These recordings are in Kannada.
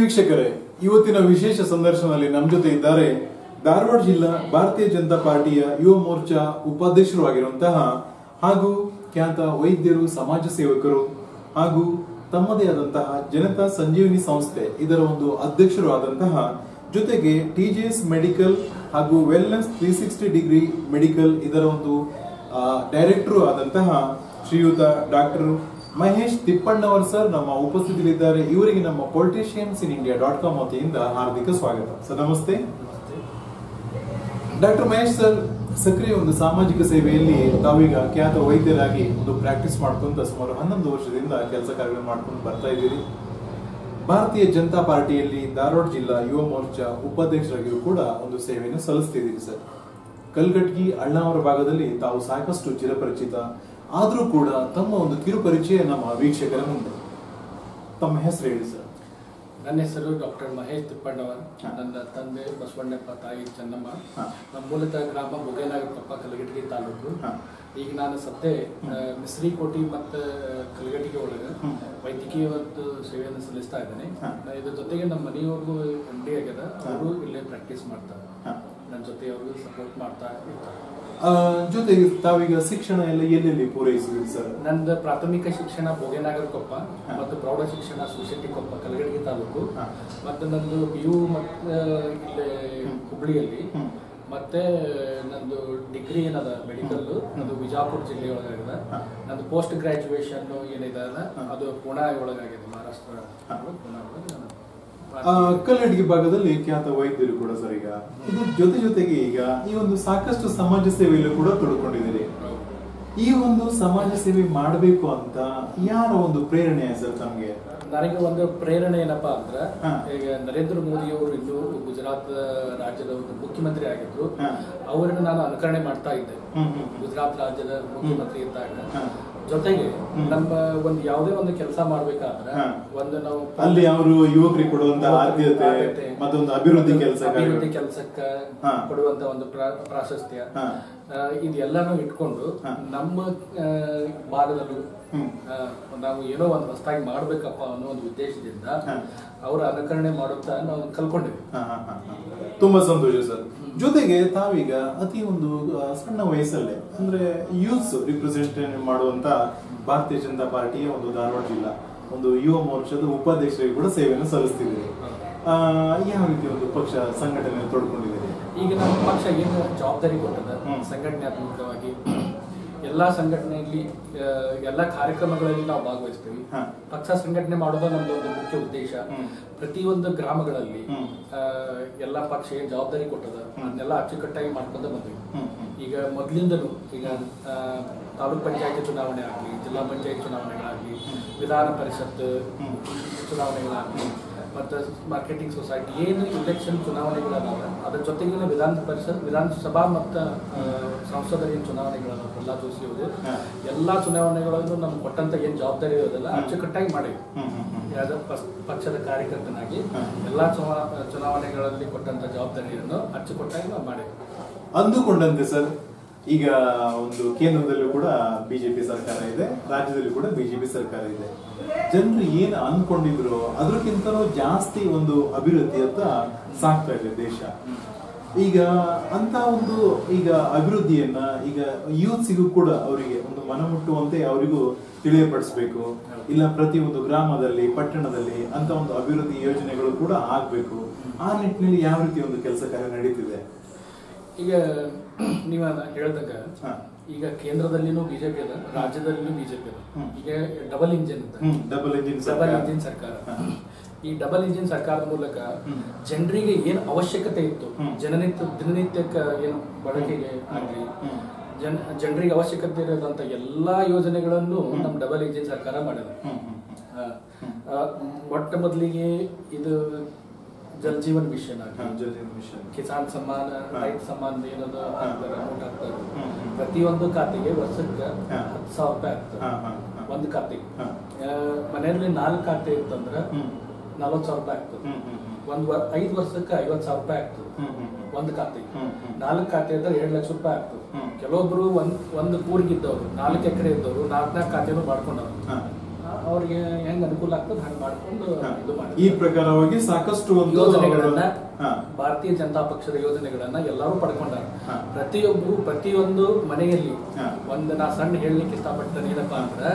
ವೀಕ್ಷಕರೇ ಇವತ್ತಿನ ವಿಶೇಷ ಸಂದರ್ಶನದಲ್ಲಿ ನಮ್ಮ ಜೊತೆ ಇದ್ದಾರೆ ಧಾರವಾಡ ಜಿಲ್ಲಾ ಭಾರತೀಯ ಜನತಾ ಪಾರ್ಟಿಯ ಯುವ ಮೋರ್ಚಾ ಉಪಾಧ್ಯಕ್ಷರು ಆಗಿರುವಂತಹ ಹಾಗೂ ಖ್ಯಾತ ವೈದ್ಯರು ಸಮಾಜ ಸೇವಕರು ಹಾಗೂ ತಮ್ಮದೇ ಆದಂತಹ ಜನತಾ ಸಂಜೀವಿನಿ ಸಂಸ್ಥೆ ಇದರ ಒಂದು ಅಧ್ಯಕ್ಷರು ಆದಂತಹ ಜೊತೆಗೆ ಟಿಜಿಎಸ್ ಮೆಡಿಕಲ್ ಹಾಗೂ wellness three sixty degree medical ಇದರ ಒಂದು ಡೈರೆಕ್ಟರ್ ಆದಂತಹ ಶ್ರೀಯುತ ಡಾಕ್ಟರ್ ಮಹೇಶ್ ತಿಪ್ಪಣ್ಣವರ್ ಸರ್ ನಮ್ಮ ಉಪಸ್ಥಿತಿಯಲ್ಲಿದ್ದಾರೆ ಇವರಿಗೆ ನಮ್ಮ politicians in India dot com ವತಿಯಿಂದ ಹಾರ್ದಿಕ ಸ್ವಾಗತ ಸರ್ ನಮಸ್ತೆ ಡಾಕ್ಟರ್ ಮಹೇಶ್ ಸರ್ ಸಕ್ರಿಯ ಒಂದು ಸಾಮಾಜಿಕ ಸೇವೆಯಲ್ಲಿ ತಾವೀಗ ಖ್ಯಾತ ವೈದ್ಯರಾಗಿ ಒಂದು ಪ್ರಾಕ್ಟೀಸ್ ಮಾಡ್ಕೊಂತ ಸುಮಾರು ಹನ್ನೊಂದು ವರ್ಷದಿಂದ ಕೆಲಸ ಕಾರ್ಯಗಳು ಮಾಡ್ಕೊಂಡು ಬರ್ತಾ ಇದ್ದೀರಿ ಭಾರತೀಯ ಜನತಾ ಪಾರ್ಟಿಯಲ್ಲಿ ಧಾರವಾಡ ಜಿಲ್ಲಾ ಯುವ ಮೋರ್ಚಾ ಉಪಾಧ್ಯಕ್ಷರಾಗಿಯೂ ಕೂಡ ಒಂದು ಸೇವೆಯನ್ನು ಸಲ್ಲಿಸ್ತಿದ್ದೀರಿ ಸರ್ ಕಲ್ಗಟ್ಗಿ ಅಣ್ಣಾವರ ಭಾಗದಲ್ಲಿ ತಾವು ಸಾಕಷ್ಟು ಚಿರಪರಿಚಿತ ಆದ್ರೂ ಕೂಡ ತಮ್ಮ ಒಂದು ಕಿರು ಪರಿಚಯ ನಮ್ಮ ವೀಕ್ಷಕರ ಮುಂದೆ ತಮ್ಮ ಹೆಸರು ಹೇಳಿ ಸರ್ ನನ್ನ ಹೆಸರು ಡಾಕ್ಟರ್ ಮಹೇಶ್ ತಿಪ್ಪಣ್ಣವರ್ ಹಾ. ನನ್ನ ತಂದೆ ಬಸವಣ್ಣಪ್ಪ ತಾಯಿ ಚೆನ್ನಮ್ಮ ಹಾ. ನಮ್ಮ ಮೂಲತಃ ಗ್ರಾಮ ಬೊಗೇನಾಗರಕೊಪ್ಪ ಕಲಗಟಗಿ ತಾಲೂಕು ಹಾ. ಈಗ ನಾನು ಸದ್ಯ ಮಿಸ್ರಿಕೋಟಿ ಮತ್ತು ಕಲಗಟಗಿ ಒಳಗೆ ಹ್ಮ್. ವೈದ್ಯಕೀಯ ಒಂದು ಸೇವೆಯನ್ನು ಸಲ್ಲಿಸ್ತಾ ಇದ್ದೇನೆ ಹಾ. ನಾ ಇದ್ರ ಜೊತೆಗೆ ನಮ್ಮ ಮನೆಯವ್ರಿಗೂ ಎಮ್ ಡಿ ಆಗ್ಯದ ಹಾ. ಅವರು ಇಲ್ಲೇ ಪ್ರಾಕ್ಟೀಸ್ ಮಾಡ್ತಾರೆ ಹಾ. ನನ್ನ ಜೊತೆ ಅವ್ರಿಗೂ ಸಪೋರ್ಟ್ ಮಾಡ್ತಾ ಇರ್ತಾರೆ ಆ, ಜೊತೆಗೆ ತಾವೀಗ ಶಿಕ್ಷಣ ಎಲ್ಲ ಎಲ್ಲೆಲ್ಲಿ ಪೂರೈಸಿದ್ರಿ ಸರ್ ನಂದು ಪ್ರಾಥಮಿಕ ಶಿಕ್ಷಣ ಭೋಗೇನಾಗರಕೊಪ್ಪ ಹಾ. ಮತ್ತು ಮತ್ತು ಪ್ರೌಢ ಶಿಕ್ಷಣ ಸುಶೆಟ್ಟಿಕೊಪ್ಪ ಕಲಗಡಗಿ ತಾಲೂಕು ಹಾ. ಮತ್ತು ನಂದು ಪಿ ಯು ಮತ್ತು ಇಲ್ಲೇ ಹ್ಮ್. ಹುಬ್ಳಿಯಲ್ಲಿ ಹ್ಮ್. ಮತ್ತೆ ನಂದು ಡಿಗ್ರಿ ಏನದ ಮೆಡಿಕಲ್ ಅದು ಬಿಜಾಪುರ ಜಿಲ್ಲೆಯೊಳಗಾಗಿದೆ ಹಾ. ನಂದು ಪೋಸ್ಟ್ ಗ್ರಾಜುಯೇಷನ್ ಏನಿದೆ ಅಲ್ಲ ಹಾ. ಅದು ಪುಣೆ ಒಳಗಾಗಿದೆ ಮಹಾರಾಷ್ಟ್ರ ಹಾ. ಪುಣೆ ಒಳಗೆ ನಾನು ಆ, ಕಲ್ಲಡ್ಗಿ ಭಾಗದಲ್ಲಿ ಖ್ಯಾತ ವೈದ್ಯರು ಕೂಡ ಸರ್ ಈಗ ಇದು ಜೊತೆ ಜೊತೆಗೆ ಈಗ ಈ ಒಂದು ಸಾಕಷ್ಟು ಸಮಾಜ ಸೇವೆಯಲ್ಲೂ ಕೂಡ ತೊಡ್ಕೊಂಡಿದ್ದೀರಿ ಹೌದು. ಈ ಒಂದು ಸಮಾಜ ಸೇವೆ ಮಾಡಬೇಕು ಅಂತ ಯಾರ ಒಂದು ಪ್ರೇರಣೆ ಸರ್ ತಮ್ಗೆ ನನಗೆ ಒಂದು ಪ್ರೇರಣೆ ಏನಪ್ಪಾ ಅಂದ್ರೆ ಹಾ. ಈಗ ನರೇಂದ್ರ ಮೋದಿ ಅವರು ಇನ್ನೂ ಗುಜರಾತ್ ರಾಜ್ಯದ ಒಂದು ಮುಖ್ಯಮಂತ್ರಿ ಆಗಿದ್ರು ಹಾ. ಅವರನ್ನು ನಾನು ಅನುಕರಣೆ ಮಾಡ್ತಾ ಇದ್ದೆ ಹ್ಮ್, ಹ್ಮ್, ಹ್ಮ್. ಗುಜರಾತ್ ರಾಜ್ಯದ ಮುಖ್ಯಮಂತ್ರಿ ಇದ್ದಾಗ ಹಾ. ಜೊತೆಗೆ ಹ್ಮ್. ನಮ್ಮ ಒಂದು ಯಾವುದೇ ಒಂದು ಕೆಲಸ ಮಾಡ್ಬೇಕಾದ್ರೆ ಹಾ. ಒಂದು ನಾವು ಅಲ್ಲಿ ಅವರು ಯುವಕರಿಗೆ ಕೊಡುವಂತ ಆದ್ಯತೆ ಆದ್ಯತೆ, ಮತ್ತೊಂದು ಅಭಿವೃದ್ಧಿ ಒಂದು ಕೆಲಸ ಅಭಿವೃದ್ಧಿ ಕೆಲಸಕ್ಕೆ ಹಾ. ಕೊಡುವಂತ ಒಂದು ಪ್ರಾ- ಪ್ರಾಶಸ್ತ್ಯ ಹಾ. ಆ, ಇದೆಲ್ಲಾನು ಇಟ್ಕೊಂಡು ಹಾ. ನಮ್ಮ ಆ, ಭಾಗದಲ್ಲೂ ಹ್ಮ್. ಆ, ನಾವು ಏನೋ ಒಂದು ಹೊಸದಾಗಿ ಮಾಡ್ಬೇಕಪ್ಪ ಅನ್ನೋ ಒಂದು ಉದ್ದೇಶದಿಂದ ಹಾ. ಅವರ ಅನುಕರಣೆ ಮಾಡುತ್ತಾ ನಾವು ಕಲ್ಕೊಂಡಿವಿ ಹಾ, ಹಾ, ಹಾ, ಹಾ. ತುಂಬಾ ಸಂತೋಷ ಸರ್ ಜೊತೆಗೆ ತಾವೀಗ ಅತಿ ಒಂದು ಆ, ಸಣ್ಣ ವಯಸ್ಸಲ್ಲೇ ಅಂದ್ರೆ ಯೂತ್ಸ್ ರಿಪ್ರೆಸೆಂಟೇಟಿವ್ ಮಾಡುವಂತ ಭಾರತೀಯ ಜನತಾ ಪಾರ್ಟಿಯ ಒಂದು ಧಾರವಾಡ ಜಿಲ್ಲಾ ಒಂದು ಯುವ ಮೋರ್ಚಾದ ಉಪಾಧ್ಯಕ್ಷರಿಗೆ ಕೂಡ ಸೇವೆಯನ್ನು ಸಲ್ಲಿಸ್ತಿದ್ದೀರಿ ಆ, ಯಾವ ರೀತಿ ಒಂದು ಪಕ್ಷ ಸಂಘಟನೆ ತೊಡ್ಕೊಂಡಿದ್ದೀರಿ ಈಗ ನಮ್ಮ ಪಕ್ಷ ಏನು ಜವಾಬ್ದಾರಿ ಕೊಟ್ಟದ ಹ್ಮ್. ಸಂಘಟನಾತ್ಮಕವಾಗಿ ಎಲ್ಲಾ ಸಂಘಟನೆಯಲ್ಲಿ ಆ, ಎಲ್ಲಾ ಕಾರ್ಯಕ್ರಮಗಳಲ್ಲಿ ನಾವು ಭಾಗವಹಿಸ್ತೀವಿ ಹಾ. ಪಕ್ಷ ಸಂಘಟನೆ ಮಾಡೋದು ನಮ್ದು ಒಂದು ಮುಖ್ಯ ಉದ್ದೇಶ ಹ್ಮ್. ಪ್ರತಿಯೊಂದು ಗ್ರಾಮಗಳಲ್ಲಿ ಹ್ಮ್. ಆ, ಎಲ್ಲಾ ಪಕ್ಷ ಏನ್ ಜವಾಬ್ದಾರಿ ಕೊಟ್ಟದ ಹ್ಮ್. ಅದನ್ನೆಲ್ಲ ಅಚ್ಚುಕಟ್ಟಾಗಿ ಮಾಡ್ಕೊಂತ ಬಂದ್ವಿ ಹ್ಮ್, ಹ್ಮ್. ಈಗ ಮೊದಲಿಂದಲೂ ಈಗ ಆ, ತಾಲೂಕ್ ಪಂಚಾಯತ್ ಚುನಾವಣೆ ಆಗಲಿ ಜಿಲ್ಲಾ ಪಂಚಾಯತ್ ಚುನಾವಣೆಗಳಾಗಲಿ ವಿಧಾನ ಪರಿಷತ್ ಹ್ಮ್. ಚುನಾವಣೆಗಳಾಗಲಿ ಮತ್ತು ಮಾರ್ಕೆಟಿಂಗ್ ಸೊಸೈಟಿ ಏನು ಇಲೆಕ್ಷನ್ ಚುನಾವಣೆಗಳದಾವ ಅದ್ರ ಜೊತೆಗಿನ ವಿಧಾನ ಪರಿಷತ್ ವಿಧಾನಸಭಾ ಮತ್ತು ಸಂಸದರ ಏನು ಚುನಾವಣೆಗಳದಾವ ಪ್ರಹ್ಲಾದ್ ಜೋಶಿ ಅವರು ಹಾ. ಎಲ್ಲಾ ಚುನಾವಣೆಗಳನ್ನು ನಮ್ಗೆ ಕೊಟ್ಟಂತ ಏನು ಜವಾಬ್ದಾರಿ ಇರೋದಿಲ್ಲ ಹ್ಮ್. ಅಚ್ಚುಕಟ್ಟಾಗಿ ಮಾಡಿವಿ ಹ್ಮ್, ಹ್ಮ್, ಹ್ಮ್. ಯಾವ್ದೋ ಪಸ್- ಪಕ್ಷದ ಕಾರ್ಯಕರ್ತನಾಗಿ ಹಾ. ಎಲ್ಲಾ ಚುನಾ- ಚುನಾವಣೆಗಳಲ್ಲಿ ಕೊಟ್ಟಂತ ಜವಾಬ್ದಾರಿಯನ್ನು ಅಚ್ಚುಕಟ್ಟಾಗಿ ನಾವು ಮಾಡಿವಿ ಅಂದುಕೊಂಡಂತೆ ಸರ್ ಈಗ ಒಂದು ಕೇಂದ್ರದಲ್ಲೂ ಕೂಡ ಬಿಜೆಪಿ ಸರ್ಕಾರ ಇದೆ ರಾಜ್ಯದಲ್ಲೂ ಕೂಡ ಬಿಜೆಪಿ ಸರ್ಕಾರ ಇದೆ ಜನರು ಏನು ಅನ್ಕೊಂಡಿದ್ರು ಅದಕ್ಕಿಂತಲೂ ಜಾಸ್ತಿ ಒಂದು ಅಭಿವೃದ್ಧಿಯತ್ತ ಸಾಕ್ತಾ ಇದೆ ದೇಶ ಈಗ ಅಂತ ಒಂದು ಈಗ ಅಭಿವೃದ್ಧಿಯನ್ನ ಈಗ ಯೂತ್ಸಿಗೂ ಕೂಡ ಅವರಿಗೆ ಒಂದು ಮನಮುಟ್ಟುವಂತೆ ಅವರಿಗೂ ತಿಳಿಯಪಡಿಸ್ಬೇಕು ಇಲ್ಲ ಪ್ರತಿ ಒಂದು ಗ್ರಾಮದಲ್ಲಿ ಪಟ್ಟಣದಲ್ಲಿ ಅಂತ ಒಂದು ಅಭಿವೃದ್ಧಿ ಯೋಜನೆಗಳು ಕೂಡ ಆಗ್ಬೇಕು ಆ ನಿಟ್ಟಿನಲ್ಲಿ ಯಾವ ರೀತಿ ಒಂದು ಕೆಲಸ ಕಾರ್ಯ ನಡೀತಿದೆ ಈಗ ನೀವ ಹೇಳ್ದಂಗ ಹಾ. ಈಗ ಕೇಂದ್ರದಲ್ಲಿನೂ ಬಿಜೆಪಿ ಅದ ರಾಜ್ಯದಲ್ಲಿನೂ ಬಿಜೆಪಿ ಅದ ಹ್ಮ್. ಈಗ ಡಬಲ್ ಇಂಜಿನ್ ಅಂತ ಹ್ಮ್ ಡಬಲ್ ಇಂಜಿನ್ ಡಬಲ್ ಇಂಜಿನ್ ಸರ್ಕಾರ ಹಾ. ಈ ಡಬಲ್ ಇಂಜಿನ್ ಸರ್ಕಾರದ ಮೂಲಕ ಹ್ಮ್. ಜನರಿಗೆ ಏನ್ ಅವಶ್ಯಕತೆ ಇತ್ತು ಹ್ಮ್. ಜನನಿತ್ಯ ದಿನನಿತ್ಯಕ್ಕೆ ಏನು ಬಳಕೆಗೆ ಆಗಲಿ ಹ್ಮ್. ಜನ ಜನರಿಗೆ ಅವಶ್ಯಕತೆ ಇರೋದಂತ ಎಲ್ಲಾ ಯೋಜನೆಗಳನ್ನು ಹ್ಮ್. ನಮ್ಮ ಡಬಲ್ ಇಂಜಿನ್ ಸರ್ಕಾರ ಮಾಡಿದೆ ಹ್ಮ್, ಹ್ಮ್, ಆ, ಆ, ಮೊಟ್ಟ ಮೊದಲಿಗೆ ಇದು ಜಲ್ ಜೀವನ್ ಮಿಷನ್ ಹ್ಮ್. ಆಗಲಿ ಜಲ್ ಜೀವನ್ ಮಿಷನ್ ಕಿಸಾನ್ ಸಮ್ಮಾನ ಹಾ. ರೈತ ಸಮ್ಮಾನ ಏನದ ಹಾಕ್ತಾರೆ ಅಮೌಂಟ್ ಹಾಕ್ತಾರೆ ಹ್ಮ್, ಹ್ಮ್. ಪ್ರತಿಯೊಂದು ಖಾತೆಗೆ ವರ್ಷಕ್ಕೆ ಹಾ. ಹತ್ತು ಸಾವಿರ ರೂಪಾಯಿ ಆಗ್ತದೆ ಹಾ, ಹಾ, ಹಾ. ಒಂದು ಖಾತೆಗೆ ಹಾ. ಆ, ಮನೆಯಲ್ಲಿ ನಾಲ್ಕು ಖಾತೆ ಇತ್ತಂದ್ರೆ ಹ್ಮ್. ನಲವತ್ತು ಸಾವಿರ ರೂಪಾಯಿ ಆಗ್ತದೆ ಹ್ಮ್, ಹ್ಮ್, ಹ್ಮ್. ಒಂದ್ ವರ್ ಐದು ವರ್ಷಕ್ಕೆ ಐವತ್ತು ಸಾವಿರ ರೂಪಾಯಿ ಆಗ್ತದೆ ಹ್ಮ್, ಹ್ಮ್, ಹ್ಮ್. ಒಂದು ಖಾತೆಗೆ ಹ್ಮ್, ಹ್ಮ್. ನಾಲ್ಕು ಖಾತೆ ಇದ್ರೆ ಎರಡು ಲಕ್ಷ ರೂಪಾಯಿ ಆಗ್ತದೆ ಹ್ಮ್. ಕೆಲವೊಬ್ರು ಒಂದ್ ಒಂದು ಊರಿಗಿದ್ದವ್ರು ನಾಲ್ಕು ಎಕರೆ ಇದ್ದವರು ನಾಲ್ಕು ನಾಲ್ಕು ಖಾತೆನೂ ಮಾಡ್ಕೊಂಡವ್ರು ಹಾ. ಅವ್ರಿಗೆ ಹೆಂಗ್ ಅನುಕೂಲ ಆಗ್ತದೆ ಹಂಗೆ ಮಾಡ್ಕೊಂಡು ಹಾ. ಇದು ಈ ಮಾಡಿ ಪ್ರಕಾರವಾಗಿ ಸಾಕಷ್ಟು ಒಂದು ಯೋಜನೆಗಳನ್ನ ಹಾ. ಭಾರತೀಯ ಜನತಾ ಪಕ್ಷದ ಯೋಜನೆಗಳನ್ನ ಎಲ್ಲರೂ ಪಡ್ಕೊಂಡಾರ ಹಾ. ಪ್ರತಿಯೊಬ್ಬರು ಪ್ರತಿಯೊಂದು ಮನೆಯಲ್ಲಿ ಹಾ. ಒಂದು ನಾ ಸಣ್ಣ ಹೇಳಲಿಕ್ಕೆ ಇಷ್ಟಪಡ್ತೇನೆ ಏನಪ್ಪಾ ಅಂದ್ರೆ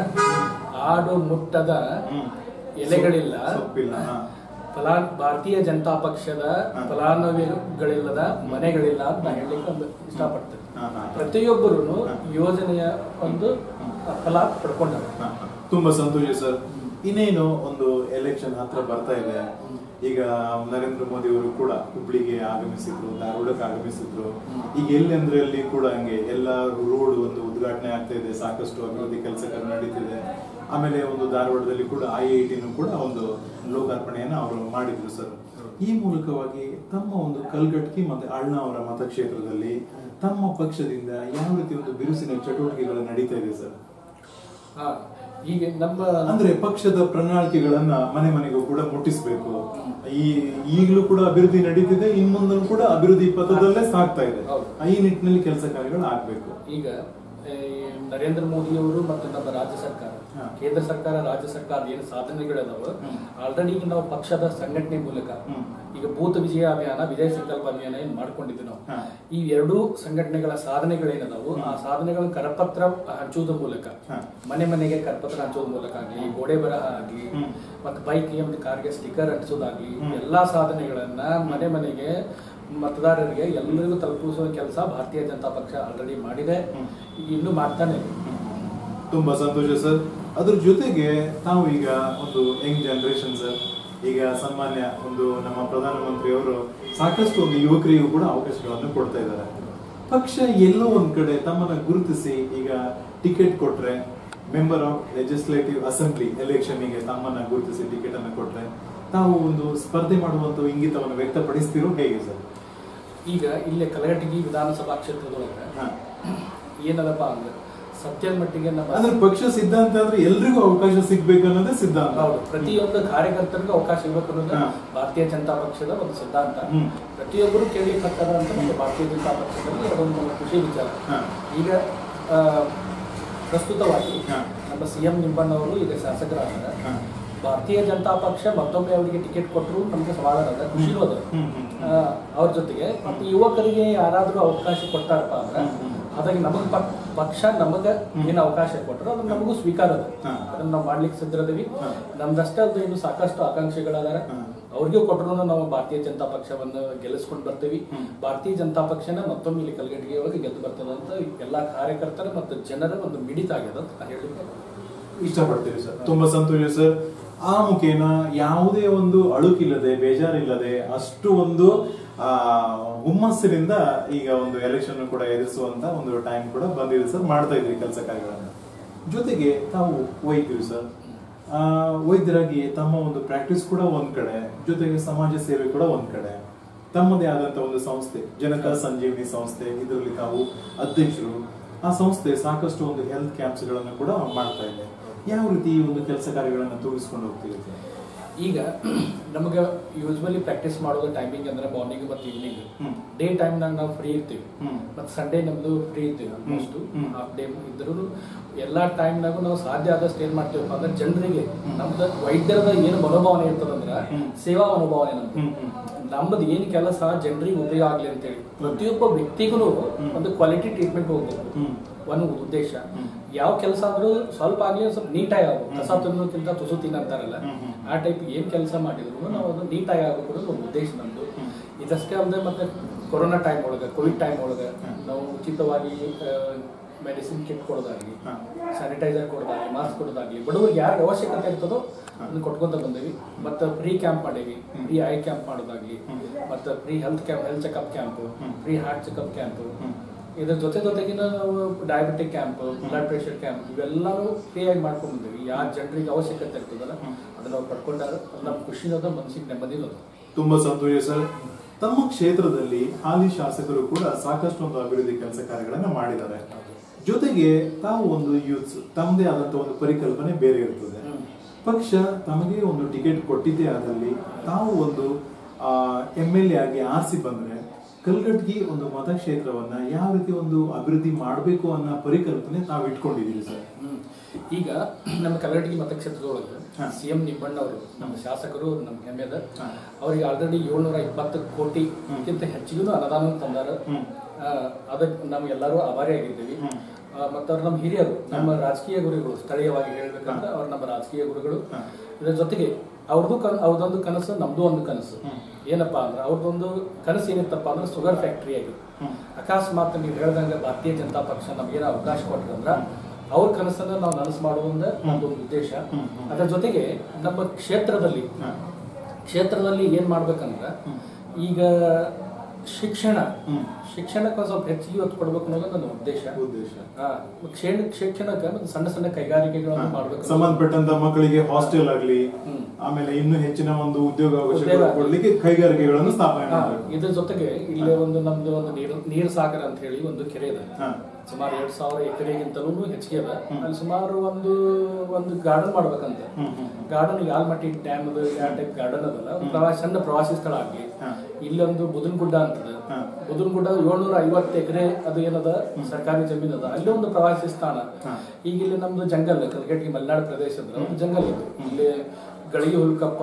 ಆಡು ಮುಟ್ಟದ ಹ್ಮ್. ಎಲೆಗಳಿಲ್ಲ ಸೊಪ್ಪಿಲ್ಲ ಹಾ. ಫಲಾ ಭಾರತೀಯ ಜನತಾ ಪಕ್ಷದ ಹಾ. ಫಲಾನುಭವಿಗಳಿಲ್ಲದ ಮನೆಗಳಿಲ್ಲ ಅಂತ ನಾ ಹೇಳಲಿಕ್ಕೆ ಒಂದು ಇಷ್ಟಪಡ್ತೇನೆ ಹಾ, ಹಾ. ಪ್ರತಿಯೊಬ್ಬರು ಹಾ. ಯೋಜನೆಯ ಒಂದು ಫಲ ಪಡ್ಕೊಂಡಾರ ಹಾ, ಹಾ. ತುಂಬಾ ಸಂತೋಷ ಸರ್ ಇನ್ನೇನು ಒಂದು ಎಲೆಕ್ಷನ್ ಹತ್ರ ಬರ್ತಾ ಇದೆ ಈಗ ನರೇಂದ್ರ ಮೋದಿ ಅವರು ಕೂಡ ಹುಬ್ಳಿಗೆ ಆಗಮಿಸಿದ್ರು ಧಾರವಾಡಕ್ಕೆ ಆಗಮಿಸಿದ್ರು ಈಗ ಎಲ್ಲಿ ಅಂದ್ರೆ ಅಲ್ಲಿ ಕೂಡ ಹಂಗೆ ಎಲ್ಲ ರೋಡ್ ಒಂದು ಉದ್ಘಾಟನೆ ಆಗ್ತಾ ಇದೆ ಸಾಕಷ್ಟು ಅಭಿವೃದ್ಧಿ ಕೆಲಸಗಳು ನಡೀತಿದೆ ಆಮೇಲೆ ಒಂದು ಧಾರವಾಡದಲ್ಲಿ ಕೂಡ ಐ ಐ ಟಿನೂ ಕೂಡ ಒಂದು ಲೋಕಾರ್ಪಣೆಯನ್ನ ಅವರು ಮಾಡಿದ್ರು ಸರ್ ಈ ಮೂಲಕವಾಗಿ ತಮ್ಮ ಒಂದು ಕಲ್ಗಟ್ಟಿ ಮತ್ತೆ ಅಳ್ಳ ಅವರ ಮತಕ್ಷೇತ್ರದಲ್ಲಿ ತಮ್ಮ ಪಕ್ಷದಿಂದ ಯಾವ ರೀತಿ ಒಂದು ಬಿರುಸಿನ ಚಟುವಟಿಕೆಗಳು ನಡೀತಾ ಇದೆ ಸರ್ ಹಾ. ಈಗ ನಮ್ಮ ಅಂದ್ರೆ ಪಕ್ಷದ ಪ್ರಣಾಳಿಕೆಗಳನ್ನ ಮನೆ ಮನೆಗೂ ಕೂಡ ಮುಟ್ಟಿಸ್ಬೇಕು ಈ ಈಗಲೂ ಕೂಡ ಅಭಿವೃದ್ಧಿ ನಡೀತಿದೆ ಇನ್ ಮುಂದೂ ಕೂಡ ಅಭಿವೃದ್ಧಿ ಪಥದಲ್ಲೇ ಸಾಗ್ತಾ ಇದೆ ಹೌದು. ಈ ನಿಟ್ಟಿನಲ್ಲಿ ಕೆಲಸ ಕಾರ್ಯಗಳು ಆಗ್ಬೇಕು ಈಗ ಈ ನರೇಂದ್ರ ಮೋದಿ ಅವರು ಮತ್ತು ನಮ್ಮ ರಾಜ್ಯ ಸರ್ಕಾರ ಹಾ. ಕೇಂದ್ರ ಸರ್ಕಾರ ರಾಜ್ಯ ಸರ್ಕಾರದ ಏನು ಸಾಧನೆಗಳಿದಾವ ಹ್ಮ್. ಆಲ್ರೆಡಿ ಈಗ ನಾವು ಪಕ್ಷದ ಸಂಘಟನೆ ಮೂಲಕ ಹ್ಮ್. ಈಗ ಭೂತ ವಿಜಯ ಅಭಿಯಾನ ವಿಜಯ ಸಂಕಲ್ಪ ಅಭಿಯಾನ ಏನ್ ಮಾಡ್ಕೊಂಡಿದ್ವಿ ನಾವು ಹಾ. ಈ ಎರಡೂ ಸಂಘಟನೆಗಳ ಸಾಧನೆಗಳೇನದಾವು ಆ ಸಾಧನೆಗಳನ್ನು ಕರಪತ್ರ ಹಂಚುವುದರ ಮೂಲಕ ಹಾ. ಮನೆ ಮನೆಗೆ ಕರಪತ್ರ ಹಂಚುವುದ್ರ ಮೂಲಕ ಆಗ್ಲಿ ಗೋಡೆ ಬರಹ ಆಗ್ಲಿ ಹ್ಮ್. ಮತ್ತೆ ಬೈಕ್ಗೆ ಮತ್ತು ಕಾರ್ಗೆ ಸ್ಟಿಕ್ಕರ್ ಅಂಟಿಸೋದಾಗ್ಲಿ ಹ್ಮ್. ಎಲ್ಲಾ ಸಾಧನೆಗಳನ್ನ ಮನೆ ಮನೆಗೆ ಮತದಾರರಿಗೆ ಎಲ್ಲರಿಗೂ ತಲುಪಿಸುವ ಕೆಲಸ ಭಾರತೀಯ ಜನತಾ ಪಕ್ಷ ಆಲ್ರೆಡಿ ಮಾಡಿದೆ ಹ್ಮ್. ಈಗ ಇನ್ನೂ ಮಾಡ್ತಾನೆ ಇದೆ. ತುಂಬಾ ಸಂತೋಷ ಸರ್ ಅದ್ರ ಜೊತೆಗೆ ತಾವು ಈಗ ಒಂದು ಯಂಗ್ ಜನರೇಷನ್ ಸರ್ ಈಗ ಸನ್ಮಾನ್ಯ ಒಂದು ನಮ್ಮ ಪ್ರಧಾನಮಂತ್ರಿಯವರು ಸಾಕಷ್ಟು ಒಂದು ಯುವಕರಿಗೂ ಕೂಡ ಅವಕಾಶಗಳನ್ನು ಕೊಡ್ತಾ ಇದ್ದಾರೆ ಪಕ್ಷ ಎಲ್ಲೋ ಒಂದ್ ಕಡೆ ತಮ್ಮನ್ನ ಗುರುತಿಸಿ ಈಗ ಟಿಕೆಟ್ ಕೊಟ್ರೆ ಮೆಂಬರ್ ಆಫ್ ಲೆಜಿಸ್ಲೇಟಿವ್ ಅಸೆಂಬ್ಲಿ ಎಲೆಕ್ಷನ್ಗೆ ತಮ್ಮನ್ನ ಗುರುತಿಸಿ ಟಿಕೆಟ್ ಅನ್ನು ಕೊಟ್ರೆ ತಾವು ಒಂದು ಸ್ಪರ್ಧೆ ಮಾಡುವಂತ ಇಂಗಿತವನ್ನು ವ್ಯಕ್ತಪಡಿಸ್ತಿರೋ ಹೇಗೆ ಸರ್ ಈಗ ಇಲ್ಲೇ ಕಲಘಟಗಿ ವಿಧಾನಸಭಾ ಕ್ಷೇತ್ರದೊಳಗೆ ಹಾ. ಏನದಪ್ಪ ಅಂದ್ರೆ ಸತ್ಯದ ಮಟ್ಟಿಗೆ ನಮ್ಮ ಅಂದ್ರೆ ಪಕ್ಷ ಸಿದ್ಧಾಂತ ಅಂದ್ರೆ ಎಲ್ರಿಗೂ ಅವಕಾಶ ಸಿಗ್ಬೇಕು ಅನ್ನೋದೇ ಸಿದ್ಧಾಂತ ಹೌದು ಪ್ರತಿಯೊಂದು ಕಾರ್ಯಕರ್ತರಿಗೂ ಅವಕಾಶ ಇರಬೇಕು ಅನ್ನೋದು ಹಾ. ಭಾರತೀಯ ಜನತಾ ಪಕ್ಷದ ಒಂದು ಸಿದ್ಧಾಂತ ಹ್ಮ್. ಪ್ರತಿಯೊಬ್ಬರು ಕೇಳಲಿಕ್ಕತ್ತದ ಅಂತ ನಮ್ಮ ಭಾರತೀಯ ಜನತಾ ಪಕ್ಷದಲ್ಲಿ ಅದೊಂದು ಖುಷಿ ವಿಚಾರ ಹಾ. ಈಗ ಆ, ಪ್ರಸ್ತುತವಾಗಿ ಹಾ. ನಮ್ಮ ಸಿ ಎಂ ನಿಂಬಣ್ಣವರು ಈಗ ಶಾಸಕರಾಗಿದ್ದಾರೆ ಹಾ. ಭಾರತೀಯ ಜನತಾ ಪಕ್ಷ ಮತ್ತೊಮ್ಮೆ ಅವರಿಗೆ ಟಿಕೆಟ್ ಕೊಟ್ಟರು ನಮಗೆ ಸಮಾಧಾನ ಅದ ಖುಷಿನೂ ಅದ ಹ್ಮ್, ಹ್ಮ್, ಹ್ಮ್. ಆ, ಅವ್ರ ಜೊತೆಗೆ ಮತ್ತೆ ಯುವಕರಿಗೆ ಯಾರಾದ್ರೂ ಅವಕಾಶ ಕೊಡ್ತಾರಪ್ಪ ಅಂದ್ರೆ ಹ್ಮ್, ಹ್ಮ್. ಅದಾಗ ನಮಗ್ ಪ- ಪಕ್ಷ ನಮಗ ಏನು ಅವಕಾಶ ಕೊಟ್ಟರು ಅದು ನಮಗೂ ಸ್ವೀಕಾರ ಅದ ಹಾ. ಅದನ್ನ ನಾವು ಮಾಡ್ಲಿಕ್ಕೆ ಸಿದ್ಧರದೀವಿ ಹಾ. ನಮ್ದಷ್ಟೇ ಅಲ್ದೆ ಇನ್ನು ಸಾಕಷ್ಟು ಆಕಾಂಕ್ಷಿಗಳದಾರ ಹಾ. ಅವ್ರಿಗೂ ಕೊಟ್ಟರು ನಾವು ಭಾರತೀಯ ಜನತಾ ಪಕ್ಷವನ್ನು ಗೆಲ್ಲಿಸ್ಕೊಂಡು ಬರ್ತೀವಿ ಹ್ಮ್. ಭಾರತೀಯ ಜನತಾ ಪಕ್ಷನ ಮತ್ತೊಮ್ಮೆ ಇಲ್ಲಿ ಕಲಗಟ್ಟಿಗೆ ಒಳಗೆ ಗೆದ್ದು ಬರ್ತದೆ ಅಂತ ಎಲ್ಲಾ ಕಾರ್ಯಕರ್ತರ ಮತ್ತು ಜನರ ಒಂದು ಮಿಡಿತ ಆಗ್ಯದ ಅಂತ ನಾ ಹೇಳಿಕ್ಕೆ ಇಷ್ಟಪಡ್ತೀವಿ ಸರ್ ತುಂಬಾ ಸಂತೋಷ ಸರ್ ಆ ಮುಖೇನ ಯಾವುದೇ ಒಂದು ಅಳುಕಿಲ್ಲದೆ ಬೇಜಾರಿಲ್ಲದೆ ಅಷ್ಟು ಒಂದು ಆ ಹುಮ್ಮಸ್ಸಿನಿಂದ ಈಗ ಒಂದು ಎಲೆಕ್ಷನ್ ಕೂಡ ಎದುರಿಸುವಂತ ಒಂದು ಟೈಮ್ ಕೂಡ ಬಂದಿದೆ ಸರ್ ಮಾಡ್ತಾ ಇದ್ರಿ ಕೆಲಸ ಕಾರ್ಯಗಳನ್ನ ಜೊತೆಗೆ ತಾವು ವೈದ್ಯರು ಸರ್ ಆ, ವೈದ್ಯರಾಗಿ ತಮ್ಮ ಒಂದು ಪ್ರಾಕ್ಟೀಸ್ ಕೂಡ ಒಂದ್ ಕಡೆ ಜೊತೆಗೆ ಸಮಾಜ ಸೇವೆ ಕೂಡ ಒಂದ್ ಕಡೆ ತಮ್ಮದೇ ಆದಂತ ಒಂದು ಸಂಸ್ಥೆ ಜನತಾ ಸಂಜೀವಿನಿ ಸಂಸ್ಥೆ ಇದರಲ್ಲಿ ತಾವು ಅಧ್ಯಕ್ಷರು ಆ ಸಂಸ್ಥೆ ಸಾಕಷ್ಟು ಒಂದು ಹೆಲ್ತ್ ಕ್ಯಾಂಪ್ಸ್ ಗಳನ್ನು ಕೂಡ ಮಾಡ್ತಾ ಇದೆ ಯಾವ ರೀತಿ ಈ ಒಂದು ಕೆಲಸ ಕಾರ್ಯಗಳನ್ನ ತೂಗಿಸ್ಕೊಂಡು ಹೋಗ್ತೀವಿ ಸರ್? ಈಗ ನಮಗೆ ಯೂಶ್ವಲಿ ಪ್ರಾಕ್ಟೀಸ್ ಮಾಡೋದು ಟೈಮಿಂಗ್ ಅಂದ್ರೆ ಮಾರ್ನಿಂಗ್ ಮತ್ತು ಈವ್ನಿಂಗ್ ಹ್ಮ್. ಡೇ ಟೈಮ್ನಾಗ ನಾವು ಫ್ರೀ ಇರ್ತೀವಿ ಹ್ಮ್. ಮತ್ತು ಸಂಡೇ ನಮ್ದು ಫ್ರೀ ಇರ್ತೀವಿ ಆಲ್ಮೋಸ್ಟ್ ಹ್ಮ್. ಹಾಫ್ ಡೇ ಇದ್ರೂ ಎಲ್ಲಾ ಟೈಮ್ನಾಗೂ ನಾವು ಸಾಧ್ಯ ಆದಷ್ಟು ಏನ್ ಮಾಡ್ತೀವಪ್ಪ ಅಂದ್ರೆ ಜನರಿಗೆ ನಮ್ದು ವೈದ್ಯರದ ಏನು ಮನೋಭಾವನೆ ಇರ್ತದಂದ್ರ ಹ್ಮ್. ಸೇವಾ ಮನೋಭಾವನೆ ನಮ್ದು ಹ್ಮ್, ಹ್ಮ್. ನಮ್ಮದು ಏನ್ ಕೆಲಸ ಜನರಿಗೆ ಉಪಯೋಗ ಆಗ್ಲಿ ಅಂತೇಳಿ ಪ್ರತಿಯೊಬ್ಬ ವ್ಯಕ್ತಿಗೂ ಒಂದು ಕ್ವಾಲಿಟಿ ಟ್ರೀಟ್ಮೆಂಟ್ ಹೋಗ್ಬೇಕು ಹ್ಮ್. ಒಂದು ಉದ್ದೇಶ ಹ್ಮ್. ಯಾವ ಕೆಲಸ ಆದ್ರೂ ಸ್ವಲ್ಪ ಆಗ್ಲಿ ಒಂದ್ ಸ್ವಲ್ಪ ನೀಟಾಗಿ ಆಗ್ಬೇಕು ಕಸ ತಿನ್ನೋಕ್ಕಿಂತ ತುಸು ತಿನ್ನಂತಾರಲ್ಲ ಹ್ಮ್, ಹ್ಮ್. ಆ ಟೈಪ್ ಏನ್ ಕೆಲಸ ಮಾಡಿದ್ರು ನಾವು ಅದು ನೀಟಾಗಿ ಆಗ್ಬೇಕು ಅನ್ನೋದು ಒಂದು ಉದ್ದೇಶ ನಮ್ದು ಹ್ಮ್. ಇದಷ್ಟೇ ಅಲ್ಲದೆ ಮತ್ತೆ ಕೊರೋನಾ ಟೈಮ್ ಒಳಗೆ ಕೋವಿಡ್ ಟೈಮ್ ಒಳಗೆ ಹ್ಮ್. ನಾವು ಉಚಿತವಾಗಿ ಮೆಡಿಸಿನ್ ಕಿಟ್ ಕೊಡೋದಾಗ್ಲಿ ಹಾ. ಸ್ಯಾನಿಟೈಸರ್ ಕೊಡೋದಾಗ್ಲಿ ಮಾಸ್ಕ್ ಕೊಡೋದಾಗ್ಲಿ ಬಡವರಿಗೆ ಯಾರು ಅವಶ್ಯಕತೆ ಇರ್ತದೋ ಅದನ್ನ ಕೊಟ್ಕೊಂತ ಬಂದೇವಿ ಮತ್ತೆ ಫ್ರೀ ಕ್ಯಾಂಪ್ ಮಾಡೇವಿ ಫ್ರೀ ಐ ಕ್ಯಾಂಪ್ ಮಾಡೋದಾಗ್ಲಿ ಹ್ಮ್. ಮತ್ತೆ free health camp health checkup camp ಹ್ಮ್. ಫ್ರೀ ಹಾರ್ಟ್ ಚೆಕಪ್ ಕ್ಯಾಂಪ್ ಹ್ಮ್. ಇದ್ರ ಜೊತೆ ಜೊತೆಗಿನ ನಾವು diabetic camp blood pressure camp ಇವೆಲ್ಲನೂ ಫ್ರೀಯಾಗಿ ಮಾಡ್ಕೊಂಡು ಬಂದೇವಿ ಯಾರು ಜನರಿಗೆ ಅವಶ್ಯಕತೆ ಇರ್ತದಲ್ಲ ಹ್ಮ್. ಅದನ್ನ ನಾವು ಪಡ್ಕೊಂಡಾರ ಅದು ನಮ್ಮ ಖುಷಿನದ ಮನಸ್ಸಿಗೆ ನೆಮ್ಮದಿನದು ತುಂಬಾ ಸಂತೋಷ ಸರ್ ತಮ್ಮ ಕ್ಷೇತ್ರದಲ್ಲಿ ಹಾಲಿ ಶಾಸಕರು ಕೂಡ ಸಾಕಷ್ಟು ಒಂದು ಅಭಿವೃದ್ಧಿ ಕೆಲಸ ಕಾರ್ಯಗಳನ್ನ ಮಾಡಿದ್ದಾರೆ ಜೊತೆಗೆ ತಾವು ಒಂದು ಯೂತ್ಸ್ ತಮ್ಮದೇ ಆದಂತ ಒಂದು ಪರಿಕಲ್ಪನೆ ಬೇರೆ ಇರ್ತದೆ ಹ್ಮ್. ಪಕ್ಷ ತಮಗೆ ಒಂದು ಟಿಕೆಟ್ ಕೊಟ್ಟಿದ್ದೇ ಆದಲ್ಲಿ ತಾವು ಒಂದು ಎಂ ಎಲ್ ಎ ಆಗಿ ಆರಿಸಿ ಬಂದ್ರೆ ಕಲ್ಗಟ್ಗಿ ಒಂದು ಮತಕ್ಷೇತ್ರವನ್ನ ಯಾವ ರೀತಿ ಒಂದು ಅಭಿವೃದ್ಧಿ ಮಾಡಬೇಕು ಅನ್ನೋ ಪರಿಕಲ್ಪನೆ ತಾವು ಇಟ್ಕೊಂಡಿದ್ದೀರಿ ಸರ್ ಹ್ಮ್. ಈಗ ನಮ್ಮ ಕಲಘಟಗಿ ಮತಕ್ಷೇತ್ರದೊಳಗೆ ಹಾ. ಸಿ ಎಂ ನಿಂಬಣ್ಣ ಅವರು ನಮ್ಮ ಶಾಸಕರು ನಮ್ಮ ಹೆಮ್ಮೆದ ಹಾ. ಅವ್ರಿಗೆ ಆಲ್ರೆಡಿ ಏಳ್ನೂರ ಇಪ್ಪತ್ತು ಕೋಟಿಗಿಂತ ಹೆಚ್ಚಿಗೂ ಅನುದಾನ ತಂದಾರ ಹ್ಮ್. ಆ, ಅದಕ್ಕೆ ನಮ್ಗೆಲ್ಲರೂ ಆಭಾರಿ ಆಗಿದ್ದೀವಿ ಹ್ಮ್. ಮತ್ತು ಅವ್ರು ನಮ್ಮ ಹಿರಿಯರು ನಮ್ಮ ರಾಜಕೀಯ ಗುರುಗಳು ಸ್ಥಳೀಯವಾಗಿ ಹೇಳ್ಬೇಕಂದ್ರೆ ಅವ್ರು ನಮ್ಮ ರಾಜಕೀಯ ಗುರುಗಳು ಹಾ. ಇದರ ಜೊತೆಗೆ ಅವ್ರದ್ದು ಕನ್ ಅವ್ರದ್ದೊಂದು ಕನಸು ನಮ್ದು ಒಂದು ಕನಸು ಹ್ಮ್. ಏನಪ್ಪಾ ಅಂದ್ರೆ ಅವ್ರದ್ದೊಂದು ಕನಸು ಏನಿತ್ತಪ್ಪ ಅಂದ್ರೆ ಶುಗರ್ ಫ್ಯಾಕ್ಟ್ರಿ ಆಗಿ ಹ್ಮ್. ಅಕಸ್ಮಾತ್ ನೀವು ಹೇಳ್ದಂಗೆ ಭಾರತೀಯ ಜನತಾ ಪಕ್ಷ ನಮ್ಗೇನೋ ಅವಕಾಶ ಕೊಟ್ಟರಂದ್ರ ಅವ್ರ ಕನಸನ್ನ ನಾವು ನನಸು ಮಾಡುವಂತ ನಮ್ದೊಂದು ಉದ್ದೇಶ ಹ್ಮ್, ಹ್ಮ್. ಅದರ ಜೊತೆಗೆ ನಮ್ಮ ಕ್ಷೇತ್ರದಲ್ಲಿ ಹಾ. ಕ್ಷೇತ್ರದಲ್ಲಿ ಏನ್ ಮಾಡ್ಬೇಕಂದ್ರ ಈಗ ಶಿಕ್ಷಣ ಹ್ಮ್. ಶಿಕ್ಷಣಕ್ಕೆ ಒಂದ್ ಸ್ವಲ್ಪ ಹೆಚ್ಚಿಗೆ ಒತ್ತು ಕೊಡ್ಬೇಕು ಅನ್ನೋದು ನನ್ನ ಉದ್ದೇಶ ಉದ್ದೇಶ ಆ, ಕ್ಷೇಣ- ಶಿಕ್ಷಣಕ್ಕೆ ಮತ್ತು ಸಣ್ಣ ಸಣ್ಣ ಕೈಗಾರಿಕೆಗಳನ್ನು ಮಾಡ್ಬೇಕು ಅನ್ನೋದು- ಸಂಬಂಧಪಟ್ಟಂತ ಮಕ್ಕಳಿಗೆ ಹಾಸ್ಟೆಲ್ ಆಗ್ಲಿ ಹ್ಮ್. ಆಮೇಲೆ ಇನ್ನೂ ಹೆಚ್ಚಿನ ಒಂದು ಉದ್ಯೋಗ ಅವಕಾಶಗಳು ಉದ್ಯೋಗ. ಕೊಡ್ಲಿಕ್ಕೆ ಕೈಗಾರಿಕೆಗಳನ್ನು ಸ್ಥಾಪನೆ ಹಾ, ಮಾಡಬೇಕು ಇದ್ರ ಜೊತೆಗೆ ಇಲ್ಲೇ ಒಂದು ನಮ್ದು ಒಂದು ನೀರು ನೀರ್ ಸಾಗರ ಅಂತ ಹೇಳಿ ಒಂದು ಕೆರೆ ಇದೆ ಹಾ. ಸುಮಾರು ಎರಡ್ ಸಾವಿರ ಎಕರೆಗಿಂತಲೂ ಹೆಚ್ಚಿಗೆ ಅದ ಅಲ್ಲಿ ಸುಮಾರು ಒಂದು ಒಂದು ಗಾರ್ಡನ್ ಮಾಡ್ಬೇಕಂತ ಹ್ಮ್, ಹ್ಮ್, ಗಾರ್ಡನ್ ಯಾಲ್ಮಟ್ಟಿ ಡ್ಯಾಮ್ ಯಾವ ಟೈಪ್ ಗಾರ್ಡನ್ ಅದಲ್ಲ ಒಂದು ಪ್ರವಾಸ ಸಣ್ಣ ಪ್ರವಾಸಿ ಸ್ಥಳ ಆಗ್ಲಿ ಹಾ. ಇಲ್ಲೊಂದು ಬುದನ್ಗುಡ್ಡ ಅಂತದ ಹಾ. ಬುದನ್ಗುಡ್ಡ ಏಳ್ನೂರ ಐವತ್ತು ಎಕರೆ ಅದು ಏನದ ಸರ್ಕಾರಿ ಜಮೀನ್ ಅದ ಅಲ್ಲಿ ಒಂದು ಪ್ರವಾಸಿ ಸ್ಥಾನ ಹಾ. ಈಗ ಇಲ್ಲಿ ನಮ್ದು ಜಂಗಲ್ ಕಲ್ಗಟ್ಟಿ ಮಲೆನಾಡು ಪ್ರದೇಶ ಅಂದ್ರೆ ಒಂದು ಜಂಗಲ್ ಇದೆ ಇಲ್ಲಿ ಗಳಿಗೆ ಹುಲ್ಕಪ್ಪ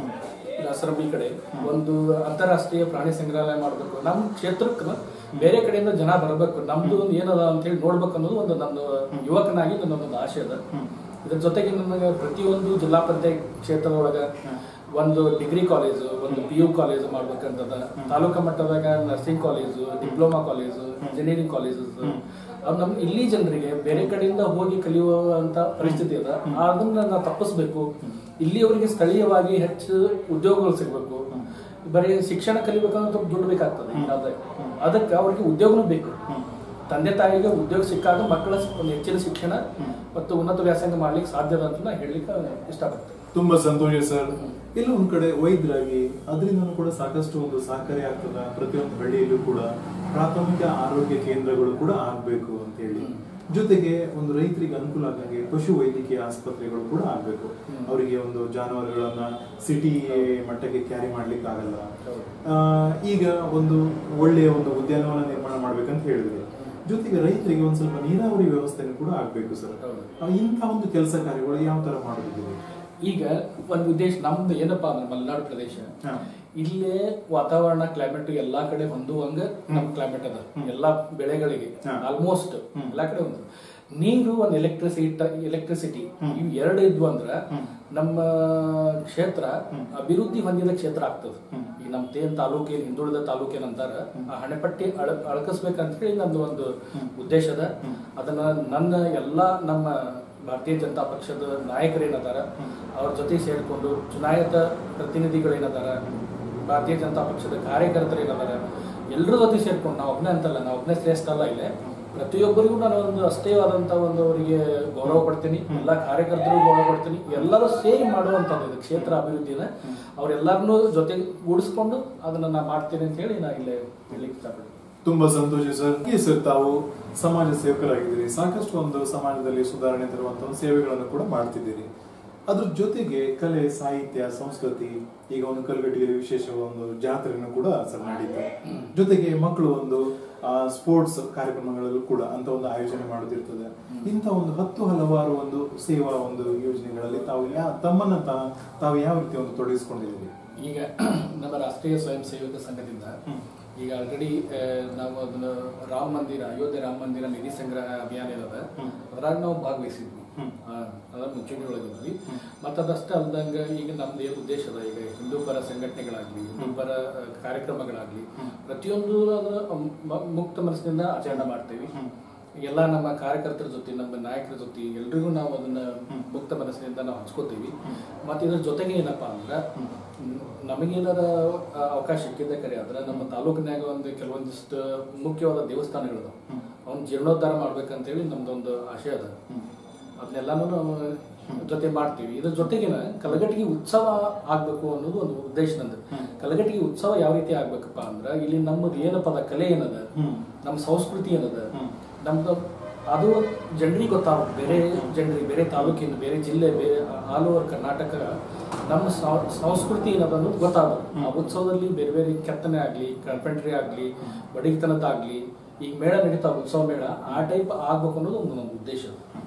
ದಾಸರಬಿ ಕಡೆ ಒಂದು ಅಂತಾರಾಷ್ಟ್ರೀಯ ಪ್ರಾಣಿ ಸಂಗ್ರಹಾಲಯ ಮಾಡಬೇಕು ನಮ್ಮ ಕ್ಷೇತ್ರಕ್ಕೆ ಬೇರೆ ಕಡೆಯಿಂದ ಜನ ಬರಬೇಕು ನಮ್ದು ಒಂದು ಏನದ ಅಂತ ಹೇಳಿ ನೋಡ್ಬೇಕು ಅನ್ನೋದು ಒಂದು ನನ್ನ ಯುವಕನಾಗಿ ನನ್ನೊಂದು ಆಸೆ ಅದ ಇದ್ರ ಜೊತೆಗೆ ನನಗೆ ಪ್ರತಿಯೊಂದು ಜಿಲ್ಲಾ ಪಂಚಾಯತ್ ಕ್ಷೇತ್ರದೊಳಗ ಒಂದು ಡಿಗ್ರಿ ಕಾಲೇಜು ಒಂದು ಪಿ ಯು ಕಾಲೇಜು ಮಾಡ್ಬೇಕಂತದ ತಾಲೂಕಾ ಮಟ್ಟದಾಗ nursing college diploma college engineering colleges ಅವ್ ನಮ್ ಇಲ್ಲಿ ಜನರಿಗೆ ಬೇರೆ ಕಡೆಯಿಂದ ಹೋಗಿ ಕಲಿಯುವಂತ ಪರಿಸ್ಥಿತಿ ಅದ ಅದನ್ನ ನಾವು ತಪ್ಪಿಸ್ಬೇಕು ಇಲ್ಲಿ ಅವರಿಗೆ ಸ್ಥಳೀಯವಾಗಿ ಹೆಚ್ಚು ಉದ್ಯೋಗಗಳು ಸಿಗ್ಬೇಕು ಬರೀ ಶಿಕ್ಷಣ ಕಲಿಬೇಕಂದ್ರೆ ಸ್ವಲ್ಪ ದುಡ್ಡು ಬೇಕಾಗ್ತದೆ ಈ ಕಾಲದಾಗ. ಅದಕ್ಕೆ ಅವ್ರಿಗೆ ಉದ್ಯೋಗನೂ ಬೇಕು ತಂದೆ ತಾಯಿಗೆ ಉದ್ಯೋಗ ಸಿಕ್ಕಾಗ ಮಕ್ಕಳ ಒಂದು ಹೆಚ್ಚಿನ ಶಿಕ್ಷಣ ಮತ್ತು ಉನ್ನತ ವ್ಯಾಸಂಗ ಮಾಡ್ಲಿಕ್ಕೆ ಸಾಧ್ಯದ ಅಂತ ನಾ ಹೇಳಲಿಕ್ಕೆ ಇಷ್ಟಪಡ್ತೇನೆ ತುಂಬಾ ಸಂತೋಷ ಸರ್ ಇಲ್ಲ ಒಂದ್ ಕಡೆ ವೈದ್ಯರಾಗಿ ಅದರಿಂದ ಕೂಡ ಸಾಕಷ್ಟು ಒಂದು ಸಹಕಾರಿ ಆಗ್ತದ ಪ್ರತಿಯೊಂದು ಹಳ್ಳಿಯಲ್ಲೂ ಕೂಡ ಪ್ರಾಥಮಿಕ ಆರೋಗ್ಯ ಕೇಂದ್ರಗಳು ಕೂಡ ಆಗ್ಬೇಕು ಅಂತ ಹೇಳಿ ಜೊತೆಗೆ ಒಂದು ರೈತರಿಗೆ ಅನುಕೂಲ ಆಗಂಗೆ ಪಶು ವೈದ್ಯಕೀಯ ಆಸ್ಪತ್ರೆಗಳು ಕೂಡ ಆಗ್ಬೇಕು ಅವರಿಗೆ ಒಂದು ಜಾನುವಾರುಗಳನ್ನ ಸಿಟಿ ಮಟ್ಟಕ್ಕೆ ಕ್ಯಾರಿ ಮಾಡ್ಲಿಕ್ಕೆ ಆಗಲ್ಲ ಹೌದು. ಆ, ಈಗ ಒಂದು ಒಳ್ಳೆಯ ಒಂದು ಉದ್ಯಾನವನ ನಿರ್ಮಾಣ ಮಾಡ್ಬೇಕಂತ ಹೇಳಿದ್ರೆ ಜೊತೆಗೆ ರೈತರಿಗೆ ಒಂದ್ ಸ್ವಲ್ಪ ನೀರಾವರಿ ವ್ಯವಸ್ಥೆನೂ ಕೂಡ ಆಗ್ಬೇಕು ಸರ್ ಹೌದು. ಆ, ಇಂಥ ಒಂದು ಕೆಲಸ ಕಾರ್ಯಗಳು ಯಾವ ತರ ಮಾಡೋದಿದೆ ಈಗ ಒಂದು ಉದ್ದೇಶ ನಮ್ದು ಏನಪ್ಪಾ ಅಂದ್ರೆ ಮಲೆನಾಡು ಪ್ರದೇಶ ಹಾ. ಇಲ್ಲೇ ವಾತಾವರಣ ಕ್ಲೈಮೇಟ್ ಎಲ್ಲಾ ಕಡೆ ಹೊಂದುವಂಗ ನಮ್ ಕ್ಲೈಮೇಟ್ ಅದ ಎಲ್ಲಾ ಬೆಳೆಗಳಿಗೆ ಹಾ. ಆಲ್ಮೋಸ್ಟ್ ಎಲ್ಲಾ ಕಡೆ ಒಂದು ನೀರು ಒಂದು ಎಲೆಕ್ಟ್ರಿಸಿಟಿ ಎಲೆಕ್ಟ್ರಿಸಿಟಿ ಇವು ಎರಡು ಇದ್ವು ಅಂದ್ರ ನಮ್ಮ ಕ್ಷೇತ್ರ ಅಭಿವೃದ್ಧಿ ಹೊಂದಿದ ಕ್ಷೇತ್ರ ಆಗ್ತದೆ ಈಗ ನಮ್ಮ ತೇನ್ ತಾಲೂಕು ಏನ್ ಹಿಂದುಳಿದ ತಾಲೂಕು ಏನಂತಾರ ಆ ಹಣೆಪಟ್ಟಿ ಅಳ ಅಳಕಿಸ್ಬೇಕಂತ ಹೇಳಿ ನಂದು ಒಂದು ಉದ್ದೇಶ ಅದ ಅದನ್ನ ನನ್ನ ಎಲ್ಲಾ ನಮ್ಮ ಭಾರತೀಯ ಜನತಾ ಪಕ್ಷದ ನಾಯಕರೇನದಾರ ಅವ್ರ ಜೊತೆ ಸೇರಿಕೊಂಡು ಚುನಾಯಿತ ಪ್ರತಿನಿಧಿಗಳೇನದಾರ ಭಾರತೀಯ ಜನತಾ ಪಕ್ಷದ ಕಾರ್ಯಕರ್ತರು ಏನದಾರ ಎಲ್ಲರ ಜೊತೆ ಸೇರ್ಕೊಂಡು ನಾವು ಒಬ್ಬನೇ ಅಂತಲ್ಲ ನಾವು ಒಬ್ಬನೇ ಶ್ರೇಷ್ಠ ಅಲ್ಲ ಇಲ್ಲೇ ಪ್ರತಿಯೊಬ್ಬರಿಗೂ ನಾನು ಒಂದು ಅಷ್ಟೇ ಆದಂತ ಒಂದು ಅವರಿಗೆ ಗೌರವ ಕೊಡ್ತೀನಿ ಎಲ್ಲ ಕಾರ್ಯಕರ್ತರಿಗೂ ಗೌರವ ಕೊಡ್ತೀನಿ ಎಲ್ಲರೂ ಸೇರಿ ಮಾಡುವಂಥದ್ದು ಇದು ಕ್ಷೇತ್ರ ಅಭಿವೃದ್ಧಿನ ಅವರೆಲ್ಲರನ್ನೂ ಜೊತೆ ಗೂಡಿಸ್ಕೊಂಡು ಅದನ್ನ ನಾ ಮಾಡ್ತೀನಿ ಅಂತ ಹೇಳಿ ನಾ ಇಲ್ಲೇ ಹೇಳಲಿಕ್ಕೆ ಇಷ್ಟಪಡ್ತೀನಿ ತುಂಬಾ ಸಂತೋಷ ಸರ್ ಈ ಸರ್ ತಾವು ಸಮಾಜ ಸೇವಕರಾಗಿದ್ದೀರಿ ಸಾಕಷ್ಟು ಒಂದು ಸಮಾಜದಲ್ಲಿ ಸುಧಾರಣೆ ತರುವಂತ ಒಂದು ಸೇವೆಗಳನ್ನು ಕೂಡ ಮಾಡ್ತಿದ್ದೀರಿ ಅದ್ರ ಜೊತೆಗೆ ಕಲೆ ಸಾಹಿತ್ಯ ಸಂಸ್ಕೃತಿ ಈಗ ಒಂದು ಕಲ್ಗಟ್ಟಿಯಲ್ಲಿ ವಿಶೇಷ ಒಂದು ಜಾತ್ರೆನೂ ಕೂಡ ಸರ್ ನಡೀತು ಜೊತೆಗೆ ಮಕ್ಕಳು ಒಂದು ಸ್ಪೋರ್ಟ್ಸ್ ಕಾರ್ಯಕ್ರಮಗಳಲ್ಲೂ ಕೂಡ ಅಂತ ಒಂದು ಆಯೋಜನೆ ಮಾಡುತ್ತಿರ್ತದೆ ಇಂಥ ಒಂದು ಹತ್ತು ಹಲವಾರು ಒಂದು ಸೇವಾ ಒಂದು ಯೋಜನೆಗಳಲ್ಲಿ ತಾವು ಯಾ ತಮ್ಮನ್ನ ತಾ- ತಾವು ಯಾವ ರೀತಿ ಒಂದು ತೊಡಗಿಸ್ಕೊಂಡಿದ್ದೀರಿ ಈಗ ನಮ್ಮ ರಾಷ್ಟ್ರೀಯ ಸ್ವಯಂ ಸೇವಕ ಸಂಘದಿಂದ ಈಗ ಆಲ್ರೆಡಿ ನಾವು ಅದನ್ನ ರಾಮ ಮಂದಿರ ಅಯೋಧ್ಯೆ ರಾಮ ಮಂದಿರ ನಿಧಿ ಸಂಗ್ರಹ ಅಭಿಯಾನ ಏನದ ಅದ್ರಾಗ ನಾವು ಭಾಗವಹಿಸಿದ್ವಿ ಆ, ಅದರ ಮುಂಚೂಣಿ ಒಳಗಿದ್ವಿ ಮತ್ತು ಅದಷ್ಟೇ ಅಲ್ದಂಗ ಈಗ ನಮ್ದು ಏನು ಉದ್ದೇಶ ಅದ ಈಗ ಹಿಂದೂ ಪರ ಸಂಘಟನೆಗಳಾಗ್ಲಿ ಹಿಂದೂ ಪರ ಆ, ಕಾರ್ಯಕ್ರಮಗಳಾಗ್ಲಿ ಪ್ರತಿಯೊಂದು ಅದನ್ನ ಮ- ಮುಕ್ತ ಮನಸ್ಸಿನಿಂದ ಆಚರಣೆ ಮಾಡ್ತೇವೆ ಎಲ್ಲ ನಮ್ಮ ಕಾರ್ಯಕರ್ತರ ಜೊತೆ ನಮ್ಮ ನಾಯಕರ ಜೊತೆ ಎಲ್ರಿಗೂ ನಾವು ಅದನ್ನ ಮುಕ್ತ ಮನಸ್ಸಿನಿಂದ ನಾವು ಹಂಚ್ಕೋತೀವಿ ಮತ್ತೆ ಇದ್ರ ಜೊತೆಗೆ ಏನಪ್ಪಾ ಅಂದ್ರೆ ಮ್, ನಮಗೇನಾರ ಆ, ಅವಕಾಶ ಸಿಕ್ಕಿದ್ದೆ ಕರೆ ಆದ್ರೆ ನಮ್ಮ ತಾಲೂಕಿನಾಗ ಒಂದು ಕೆಲವೊಂದಿಷ್ಟು ಮುಖ್ಯವಾದ ದೇವಸ್ಥಾನಗಳು ಅವ್ನ ಜೀರ್ಣೋದ್ಧಾರ ಮಾಡ್ಬೇಕಂತೇಳಿ ನಮ್ದೊಂದು ಆಶಯ ಅದ ಅದನ್ನೆಲ್ಲಾನು ನಾವು ಜೊತೆ ಮಾಡ್ತೀವಿ ಇದ್ರ ಜೊತೆಗಿನ ಕಲಗಟ್ಟಿಗೆ ಉತ್ಸವ ಆಗ್ಬೇಕು ಅನ್ನೋದು ಒಂದು ಉದ್ದೇಶ ನಂದು ಕಲಗಟ್ಟಿಗೆ ಉತ್ಸವ ಯಾವ ರೀತಿ ಆಗ್ಬೇಕಪ್ಪ ಅಂದ್ರ ಇಲ್ಲಿ ನಮ್ಮದು ಏನಪ್ಪ ಅದ ಕಲೆ ಏನದ ನಮ್ಮ ಸಂಸ್ಕೃತಿ ಏನದ ನಮ್ದು ಅದು ಜನರಿಗೆ ಗೊತ್ತಾಗುತ್ತೆ ಬೇರೆ ಜನರಿಗೆ ಬೇರೆ ತಾಲೂಕಿನ ಬೇರೆ ಜಿಲ್ಲೆ ಬೇರೆ ಆಲ್ ಓವರ್ ಕರ್ನಾಟಕ ನಮ್ಮ ಸಂ- ಸಂಸ್ಕೃತಿ ಏನದ ಅನ್ನೋದು ಗೊತ್ತಾಗುತ್ತೆ ಆ ಉತ್ಸವದಲ್ಲಿ ಬೇರೆ ಬೇರೆ ಕೆತ್ತನೆ ಆಗ್ಲಿ ಕಾರ್ಪೆಂಟ್ರಿ ಆಗ್ಲಿ ಬಡಿಗೆತನದಾಗ್ಲಿ ಈಗ ಮೇಳ ನಡೀತಾವ ಉತ್ಸವ ಮೇಳ ಆ ಟೈಪ್ ಆಗ್ಬೇಕು ಅನ್ನೋದು ಒಂದು ನಮ್ಮ ಉದ್ದೇಶ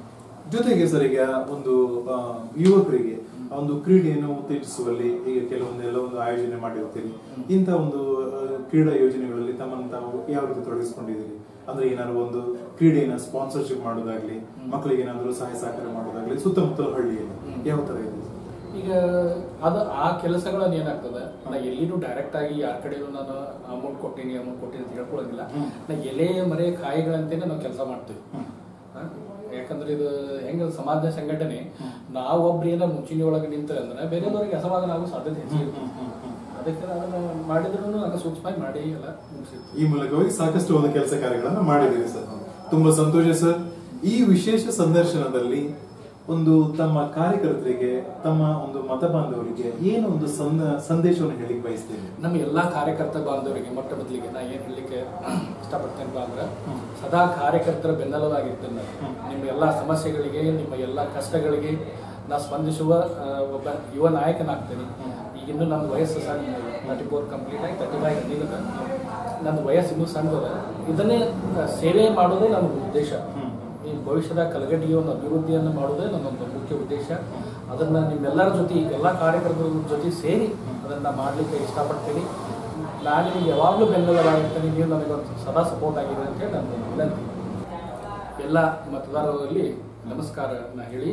ಜೊತೆಗೆ ಸರ್ ಈಗ ಒಂದು ಆ, ಯುವಕರಿಗೆ ಒಂದು ಕ್ರೀಡೆಯನ್ನು ಉತ್ತೇಜಿಸುವಲ್ಲಿ ಈಗ ಕೆಲವೊಂದೆಲ್ಲ ಒಂದು ಆಯೋಜನೆ ಮಾಡಿರ್ತೀರಿ ಇಂಥ ಒಂದು ಆ, ಕ್ರೀಡಾ ಯೋಜನೆಗಳಲ್ಲಿ ತಮ್ಮನ್ನು ತಾವು ಯಾವ ರೀತಿ ತೊಡಗಿಸ್ಕೊಂಡಿದ್ದೀರಿ ಅಂದ್ರೆ ಏನಾದ್ರು ಒಂದು ಕ್ರೀಡೆನ ಸ್ಪಾನ್ಸರ್ಶಿಪ್ ಮಾಡೋದಾಗ್ಲಿ ಮಕ್ಕಳಿಗೆ ಏನಾದ್ರು ಸಹಾಯ ಸಹಕಾರ ಮಾಡೋದಾಗ್ಲಿ ಸುತ್ತಮುತ್ತಲ ಹಳ್ಳಿಯಲ್ಲಿ ಯಾವ ತರ ಇದೆ ಈಗ ಅದು ಆ ಕೆಲಸಗಳನ್ನ ಏನಾಗ್ತದೆ ನಾ ಎಲ್ಲಿನೂ ಡೈರೆಕ್ಟ್ ಆಗಿ ಯಾರ ಕಡೆನೂ ನಾನು ಅಮೌಂಟ್ ಕೊಟ್ಟಿನಿ ಅಮೌಂಟ್ ಕೊಟ್ಟಿನಿ ಅಂತ ಹೇಳ್ಕೊಳಂಗಿಲ್ಲ ಹ್ಮ್. ನಾ ಎಲೆ ಮರೆ ಕಾಯಿಗಳಂತೇನೆ ನಾವು ಕೆಲಸ ಮಾಡ್ತೀವಿ ಹ್ಮ್. ಹಾ? ಯಾಕಂದ್ರೆ ಇದು ಹೆಂಗ ಸಮಾಜ ಸಂಘಟನೆ ನಾವು ಒಬ್ರು ಏನೋ ಮುಂಚಿನ ಒಳಗೆ ನಿಂತ ಅಂದ್ರೆ ಬೇರೆದವ್ರಿಗೆ ಅಸಮಾಧಾನ ಆಗೋ ಸಾಧ್ಯತೆ ಹೆಚ್ಚಿರುತ್ತೆ ಅದಕ್ಕೆ ಅದನ್ನ ಮಾಡಿದ್ರು ಆಗ ಸೂಕ್ಷ್ಮ ಮಾಡಿ ಎಲ್ಲ ಮುಗಿಸಿರ್ತೀವಿ ಈ ಮೂಲಕವಾಗಿ ಸಾಕಷ್ಟು ಒಂದು ಕೆಲಸ ಕಾರ್ಯಗಳನ್ನ ಮಾಡಿದ್ದೀರಿ ಸರ್ ತುಂಬಾ ಸಂತೋಷ ಸರ್ ಈ ವಿಶೇಷ ಸಂದರ್ಶನದಲ್ಲಿ ಒಂದು ತಮ್ಮ ಕಾರ್ಯಕರ್ತರಿಗೆ ತಮ್ಮ ಒಂದು ಮತ ಬಾಂಧವರಿಗೆ ಏನು ಒಂದು ಸಂದ- ಸಂದೇಶವನ್ನು ಹೇಳಿಕ್ ಬಯಸ್ತೀರಿ ನಮ್ಮ ಎಲ್ಲಾ ಕಾರ್ಯಕರ್ತ ಬಾಂಧವರಿಗೆ ಮೊಟ್ಟ ಮೊದಲಿಗೆ ನಾ ಏನ್ ಹೇಳಲಿಕ್ಕೆ ಇಷ್ಟಪಡ್ತೇನಪ್ಪ ಅಂದ್ರೆ ಸದಾ ಕಾರ್ಯಕರ್ತರ ಬೆನ್ನೆಲುಬಾಗಿರ್ತೇನೆ ನಾನು. ನಿಮ್ಮ ಎಲ್ಲಾ ಸಮಸ್ಯೆಗಳಿಗೆ ನಿಮ್ಮ ಎಲ್ಲಾ ಕಷ್ಟಗಳಿಗೆ ನಾ ಸ್ಪಂದಿಸುವ ಆ, ಒಬ್ಬ ಯುವ ನಾಯಕನಾಗ್ತೇನೆ ಈಗ ಇನ್ನು ನನ್ನ ವಯಸ್ಸು ಸಣ್ಣ ತರ್ಟಿ ಫೋರ್ ಕಂಪ್ಲೀಟ್ ಆಗಿ ತರ್ಟಿ ಫೈವ್ ರನ್ನಿಂಗ್ ಅದ ನನ್ನ ವಯಸ್ಸು ಇನ್ನೂ ಸಣ್ಣದ ಇದನ್ನೇ ಆ, ಸೇವೆ ಮಾಡೋದೇ ನನ್ನ ಉದ್ದೇಶ ಈ ಭವಿಷ್ಯದ ಕಲಗಟ್ಟಿಗೆ ಒಂದು ಅಭಿವೃದ್ಧಿಯನ್ನು ಮಾಡೋದೇ ನನ್ನೊಂದು ಮುಖ್ಯ ಉದ್ದೇಶ ಅದನ್ನ ನಿಮ್ಮೆಲ್ಲರ ಜೊತೆ ಎಲ್ಲ ಕಾರ್ಯಕರ್ತರ ಜೊತೆ ಸೇರಿ ಅದನ್ನ ಮಾಡಲಿಕ್ಕೆ ಇಷ್ಟಪಡ್ತೀನಿ ನಾನು ನಿಮಗೆ ಯಾವಾಗಲೂ ಬೆಂಬಲವಾಗಿರ್ತೀನಿ ನೀವು ನನಗೆ ಒಂದು ಸದಾ ಸಪೋರ್ಟ್ ಆಗಿದೆ ಅಂತ ಹೇಳಿ ನನ್ನ ವಿನಂತಿ ಎಲ್ಲ ಮತದಾರರಲ್ಲಿ ನಮಸ್ಕಾರನ ಹೇಳಿ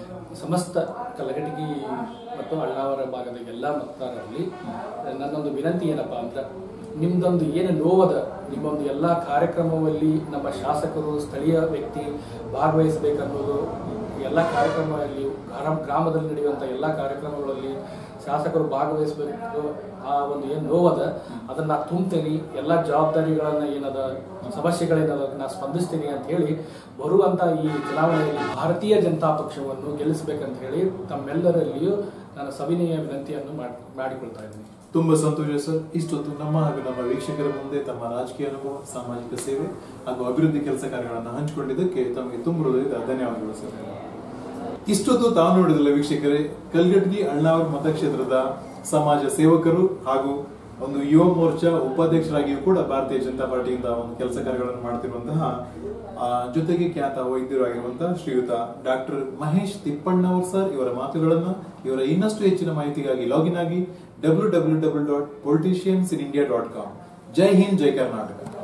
ಸಮಸ್ತ ಕಲಗಟಗಿ ಮತ್ತು ಅಳ್ಳಾವರ ಭಾಗದ ಎಲ್ಲ ಮತದಾರರಲ್ಲಿ ನನ್ನೊಂದು ವಿನಂತಿ ಏನಪ್ಪಾ ಅಂದ್ರೆ ನಿಮ್ದೊಂದು ಏನು ನೋವದ ನಿಮ್ಮೊಂದು ಎಲ್ಲ ಕಾರ್ಯಕ್ರಮದಲ್ಲಿ ನಮ್ಮ ಶಾಸಕರು ಸ್ಥಳೀಯ ವ್ಯಕ್ತಿ ಭಾಗವಹಿಸಬೇಕನ್ನೋದು ಎಲ್ಲ ಕಾರ್ಯಕ್ರಮಗಳಲ್ಲಿ ಗ್ರಾಮ ಗ್ರಾಮದಲ್ಲಿ ನಡೆಯುವಂಥ ಎಲ್ಲ ಕಾರ್ಯಕ್ರಮಗಳಲ್ಲಿ ಶಾಸಕರು ಭಾಗವಹಿಸಬೇಕು ಆ ಒಂದು ಏನು ನೋವದ ಅದನ್ನ ತುಂಬ್ತೇನೆ ಎಲ್ಲ ಜವಾಬ್ದಾರಿಗಳನ್ನ ಏನದ ಸಮಸ್ಯೆಗಳೇನದ ಅದನ್ನ ಸ್ಪಂದಿಸ್ತೀನಿ ಅಂತ ಹೇಳಿ ಬರುವಂತ ಈ ಚುನಾವಣೆಯಲ್ಲಿ ಭಾರತೀಯ ಜನತಾ ಪಕ್ಷವನ್ನು ಗೆಲ್ಲಿಸಬೇಕಂತ ಹೇಳಿ ತಮ್ಮೆಲ್ಲರಲ್ಲಿಯೂ ನಾನು ಸವಿನಯ ವಿನಂತಿಯನ್ನು ಮಾಡ್- ಮಾಡಿಕೊಳ್ತಾ ಇದ್ದೀನಿ ತುಂಬಾ ಸಂತೋಷ ಸರ್ ಇಷ್ಟೊತ್ತು ನಮ್ಮ ಹಾಗೂ ನಮ್ಮ ವೀಕ್ಷಕರ ಮುಂದೆ ತಮ್ಮ ರಾಜಕೀಯ ಅನುಭವ ಸಾಮಾಜಿಕ ಸೇವೆ ಹಾಗೂ ಅಭಿವೃದ್ಧಿ ಕೆಲಸ ಕಾರ್ಯಗಳನ್ನು ಹಂಚಿಕೊಂಡಿದ್ದಕ್ಕೆ ತಮಗೆ ತುಂಬ ಹೃದಯದ ಧನ್ಯವಾದಗಳು ಸರ್ ಇಷ್ಟೊತ್ತು ತಾವು ನೋಡಿದಲ್ಲ ವೀಕ್ಷಕರೇ ಕಲ್ಗಟ್ಗಿ ಅಣ್ಣಾವರ ಮತಕ್ಷೇತ್ರದ ಸಮಾಜ ಸೇವಕರು ಹಾಗೂ ಒಂದು ಯುವ ಮೋರ್ಚಾ ಉಪಾಧ್ಯಕ್ಷರಾಗಿಯೂ ಕೂಡ ಭಾರತೀಯ ಜನತಾ ಪಾರ್ಟಿಯಿಂದ ಒಂದು ಕೆಲಸ ಕಾರ್ಯಗಳನ್ನು ಮಾಡ್ತಿರುವಂತಹ ಆ, ಜೊತೆಗೆ ಖ್ಯಾತ ವೈದ್ಯರು ಆಗಿರುವಂತಹ ಶ್ರೀಯುತ ಡಾಕ್ಟರ್ ಮಹೇಶ್ ತಿಪ್ಪಣ್ಣವರ್ ಸರ್ ಇವರ ಮಾತುಗಳನ್ನ ಇವರ ಇನ್ನಷ್ಟು ಹೆಚ್ಚಿನ ಮಾಹಿತಿಗಾಗಿ ಲಾಗಿನ್ ಆಗಿ W W W dot politicians in India dot com ಜೈ ಹಿಂದ್ ಜೈ ಕರ್ನಾಟಕ